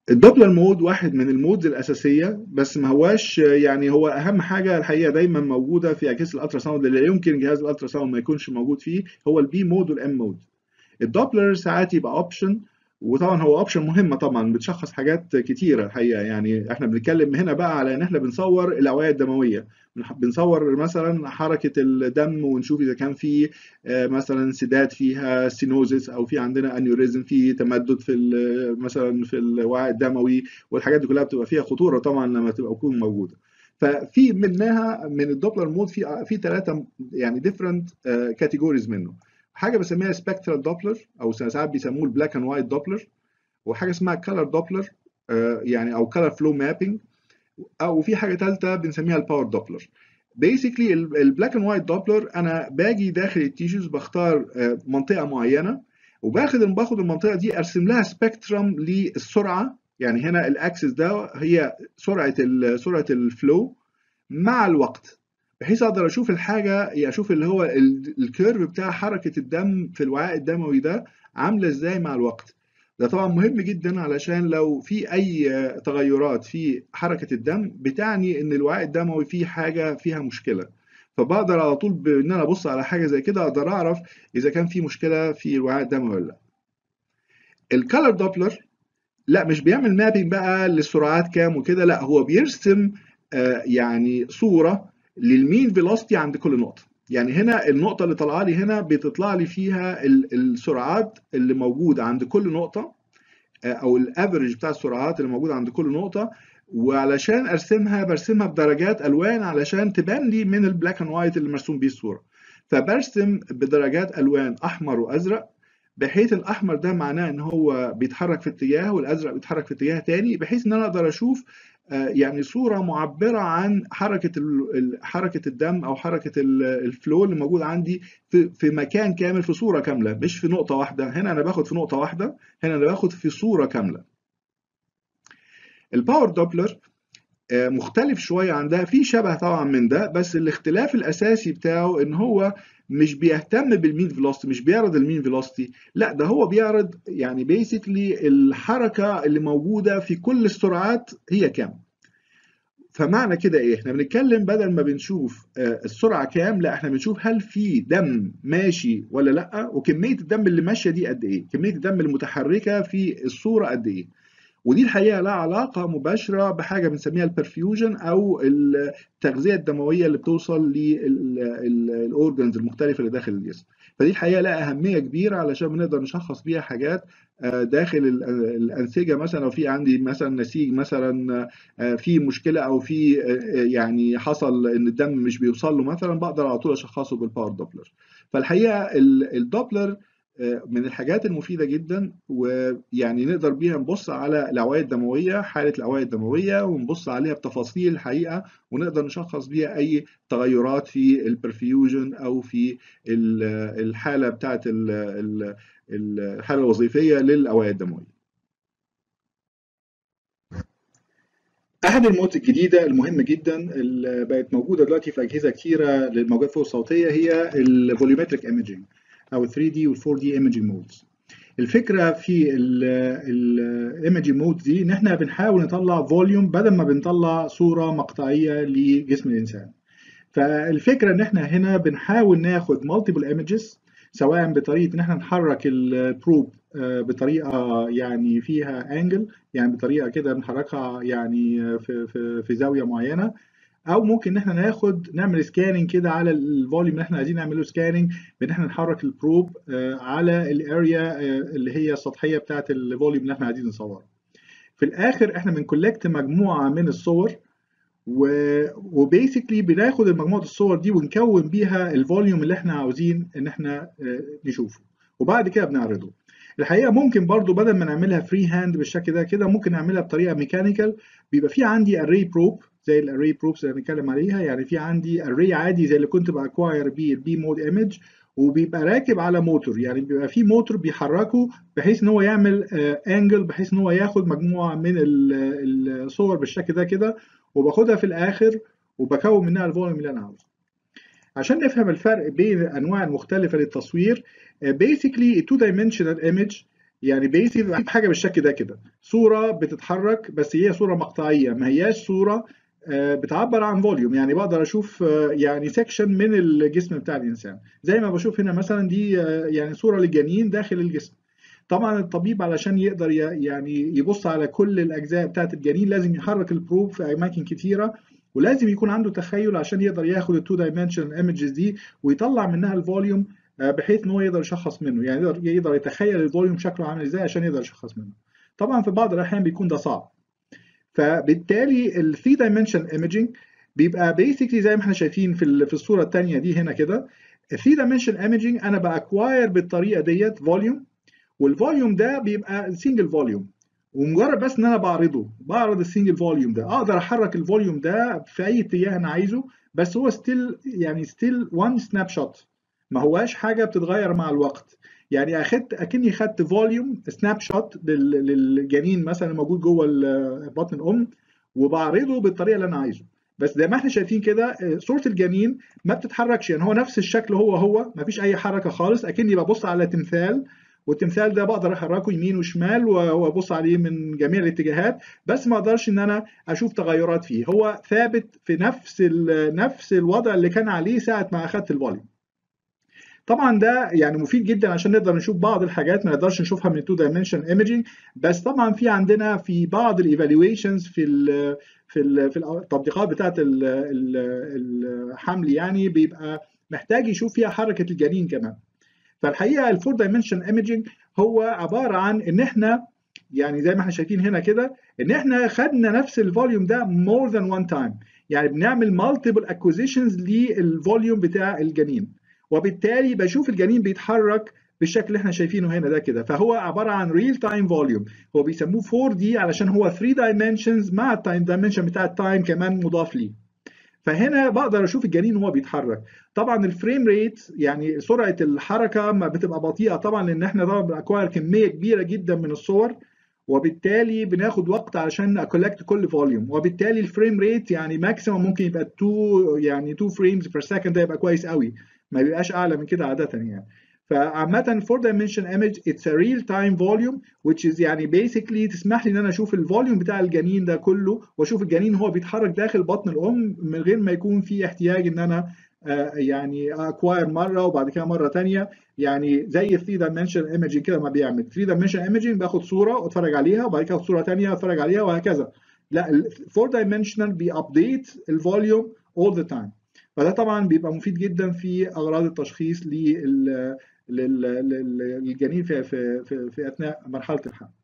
الدوبلر مود واحد من المودز الاساسيه بس ما هواش يعني هو اهم حاجه الحقيقه دايما موجوده في اجهزه الالترا ساوند اللي لا يمكن جهاز الالترا ساوند ما يكونش موجود فيه هو البي مود والام مود الدوبلر ساعات يبقى اوبشن وطبعا هو اوبشن مهمه طبعا بتشخص حاجات كتيره الحقيقه يعني احنا بنتكلم هنا بقى على ان احنا بنصور الاوعيه الدمويه بنصور مثلا حركه الدم ونشوف اذا كان في مثلا سداد فيها سينوزيس او في عندنا انيوريزم في تمدد في مثلا في الوعاء الدموي والحاجات دي كلها بتبقى فيها خطوره طبعا لما تبقى تكون موجوده ففي منها من الدوبلر مود في في ثلاثه يعني ديفرنت كاتيجوريز منه حاجه بسميها سبكترال دوبلر او ساعات بيسموه البلاك اند وايت دوبلر وحاجه اسمها كلر دوبلر يعني او كلر فلو مابينج او في حاجه ثالثه بنسميها الباور دوبلر بيسكلي البلاك اند وايت دوبلر انا باجي داخل التيشوز بختار منطقه معينه وباخد باخد المنطقه دي ارسم لها سبيكترم للسرعه يعني هنا الاكسس ده هي سرعه سرعه الفلو مع الوقت بحيث اقدر اشوف الحاجه اشوف اللي هو الكيرف بتاع حركه الدم في الوعاء الدموي ده عامله ازاي مع الوقت ده طبعا مهم جدا علشان لو في اي تغيرات في حركه الدم بتعني ان الوعاء الدموي فيه حاجه فيها مشكله فبقدر على طول بان انا ابص على حاجه زي كده اقدر اعرف اذا كان في مشكله في الوعاء الدموي ولا لا الكالر دوبلر لا مش بيعمل مابينج بقى للسرعات كام وكده لا هو بيرسم آه يعني صوره للمين فيلوسيتي عند كل نقطه يعني هنا النقطه اللي طالعه لي هنا بتطلع لي فيها السرعات اللي موجوده عند كل نقطه او الافريج بتاع السرعات اللي موجوده عند كل نقطه وعلشان ارسمها برسمها بدرجات الوان علشان تبان لي من البلاك اند وايت اللي مرسوم بيه الصوره فبرسم بدرجات الوان احمر وازرق بحيث الاحمر ده معناه ان هو بيتحرك في اتجاه والازرق بيتحرك في اتجاه تاني بحيث ان انا اقدر اشوف يعني صوره معبره عن حركه حركه الدم او حركه الفلو اللي موجود عندي في في مكان كامل في صوره كامله مش في نقطه واحده هنا انا باخد في نقطه واحده هنا انا باخد في صوره كامله الباور دوبلر مختلف شويه عن ده في شبه طبعا من ده بس الاختلاف الاساسي بتاعه ان هو مش بيهتم بالمين فيلوسيتي مش بيعرض المين فيلوسيتي لا ده هو بيعرض يعني بيسكلي الحركه اللي موجوده في كل السرعات هي كام فمعنى كده ايه احنا بنتكلم بدل ما بنشوف السرعه كام لا احنا بنشوف هل في دم ماشي ولا لا وكميه الدم اللي ماشيه دي قد ايه كميه الدم المتحركه في الصوره قد ايه ودي الحقيقه لها علاقه مباشره بحاجه بنسميها البرفيوجن او التغذيه الدمويه اللي بتوصل للاورجنز المختلفه اللي داخل الجسم فدي الحقيقه لها اهميه كبيره علشان بنقدر نشخص بيها حاجات داخل الانسجه مثلا لو في عندي مثلا نسيج مثلا في مشكله او في يعني حصل ان الدم مش بيوصل له مثلا بقدر على طول اشخصه بالباور دوبلر فالحقيقه الدوبلر من الحاجات المفيده جدا ويعني نقدر بيها نبص على الاوعيه الدمويه حاله الاوعيه الدمويه ونبص عليها بتفاصيل الحقيقه ونقدر نشخص بيها اي تغيرات في البرفيوجن او في الحاله بتاعه الحاله الوظيفيه للاوعيه الدمويه احد المواد الجديده المهمه جدا اللي بقت موجوده دلوقتي في اجهزه كثيره للموجات فوق الصوتيه هي الفوليومتريك ايمجينج او 3 دي وال 4 دي ايمجينج مودز الفكره في الايمجينج مود دي ان احنا بنحاول نطلع فوليوم بدل ما بنطلع صوره مقطعيه لجسم الانسان فالفكره ان احنا هنا بنحاول ناخد مالتيبل ايمجز سواء بطريقه ان احنا نحرك البروب بطريقه يعني فيها انجل يعني بطريقه كده نحركها يعني في في في زاويه معينه او ممكن ان احنا ناخد نعمل سكاننج كده على الفوليوم اللي احنا عايزين نعمله سكاننج بان احنا نحرك البروب على الاريا اللي هي السطحيه بتاعه الفوليوم اللي احنا عايزين نصوره في الاخر احنا بنكولكت مجموعه من الصور وبيسكلي بناخد مجموعه الصور دي ونكون بيها الفوليوم اللي احنا عاوزين ان احنا نشوفه وبعد كده بنعرضه الحقيقه ممكن برضو بدل ما نعملها فري هاند بالشكل ده كده ممكن نعملها بطريقه ميكانيكال بيبقى في عندي اري بروب زي الاري بروبس اللي هنتكلم عليها يعني في عندي اري عادي زي اللي كنت باكواير بيه البي مود ايمج وبيبقى راكب على موتور يعني بيبقى في موتور بيحركه بحيث ان هو يعمل انجل بحيث ان هو ياخد مجموعه من الصور بالشكل ده كده وباخدها في الاخر وبكون منها الفوليوم اللي انا عاوزه عشان نفهم الفرق بين الانواع المختلفه للتصوير basically two dimensional image يعني بيسي حاجه بالشكل ده كده صوره بتتحرك بس هي صوره مقطعيه ما هياش صوره بتعبر عن فوليوم يعني بقدر اشوف يعني سيكشن من الجسم بتاع الانسان زي ما بشوف هنا مثلا دي يعني صوره للجنين داخل الجسم طبعا الطبيب علشان يقدر يعني يبص على كل الاجزاء بتاعه الجنين لازم يحرك البروب في اماكن كتيره ولازم يكون عنده تخيل عشان يقدر ياخد التو دايمنشن ايمجز دي ويطلع منها الفوليوم بحيث ان هو يقدر يشخص منه يعني يقدر يقدر يتخيل الفوليوم شكله عامل ازاي عشان يقدر يشخص منه طبعا في بعض الاحيان بيكون ده صعب فبالتالي ال 3 دايمنشن ايمجنج بيبقى بيسكلي زي ما احنا شايفين في في الصوره الثانيه دي هنا كده ال 3 دايمنشن ايمجنج انا باكواير بالطريقه ديت فوليوم والفوليوم ده بيبقى سنجل فوليوم ومجرد بس ان انا بعرضه بعرض السنجل فوليوم ده اقدر احرك الفوليوم ده في اي اتجاه انا عايزه بس هو ستيل يعني ستيل وان سناب شوت ما هواش حاجه بتتغير مع الوقت يعني اخدت اكني خدت فوليوم سناب شوت للجنين مثلا موجود جوه بطن الام وبعرضه بالطريقه اللي انا عايزه بس زي ما احنا شايفين كده صوره الجنين ما بتتحركش يعني هو نفس الشكل هو هو ما فيش اي حركه خالص اكني ببص على تمثال والتمثال ده بقدر احركه يمين وشمال وابص عليه من جميع الاتجاهات بس ما اقدرش ان انا اشوف تغيرات فيه هو ثابت في نفس نفس الوضع اللي كان عليه ساعه ما اخدت الفوليوم طبعا ده يعني مفيد جدا عشان نقدر نشوف بعض الحاجات ما نقدرش نشوفها من 2 دايمنشن ايمجينج بس طبعا في عندنا في بعض الايفالويشنز في ال في ال في التطبيقات بتاعه الحمل يعني بيبقى محتاج يشوف فيها حركه الجنين كمان فالحقيقه الفور دايمنشن ايمجينج هو عباره عن ان احنا يعني زي ما احنا شايفين هنا كده ان احنا خدنا نفس الفوليوم ده more than one time يعني بنعمل multiple acquisitions للفوليوم بتاع الجنين وبالتالي بشوف الجنين بيتحرك بالشكل اللي احنا شايفينه هنا ده كده فهو عباره عن ريل تايم فوليوم هو بيسموه 4 دي علشان هو 3 دايمنشنز مع التايم دايمنشن بتاع التايم كمان مضاف ليه فهنا بقدر اشوف الجنين وهو بيتحرك طبعا الفريم ريت يعني سرعه الحركه ما بتبقى بطيئه طبعا لان احنا طبعا بنأكواير كميه كبيره جدا من الصور وبالتالي بناخد وقت علشان اكولكت كل فوليوم وبالتالي الفريم ريت يعني ماكسيمم ممكن يبقى 2 يعني 2 فريمز بير سكند ده يبقى كويس قوي ما بيبقاش اعلى من كده عاده يعني فعامة 4 dimension image it's a real time volume which is يعني basically تسمح لي ان انا اشوف الفوليوم بتاع الجنين ده كله واشوف الجنين هو بيتحرك داخل بطن الام من غير ما يكون في احتياج ان انا آه يعني اكواير مره وبعد كده مره ثانيه يعني زي 3 dimension imaging كده ما بيعمل 3 dimension imaging باخد صوره واتفرج عليها وبعد كده صوره ثانيه اتفرج عليها وهكذا لا ال 4 dimensional بيابديت الفوليوم all the time فده طبعا بيبقى مفيد جدا في اغراض التشخيص للجنين في في في, في اثناء مرحله الحمل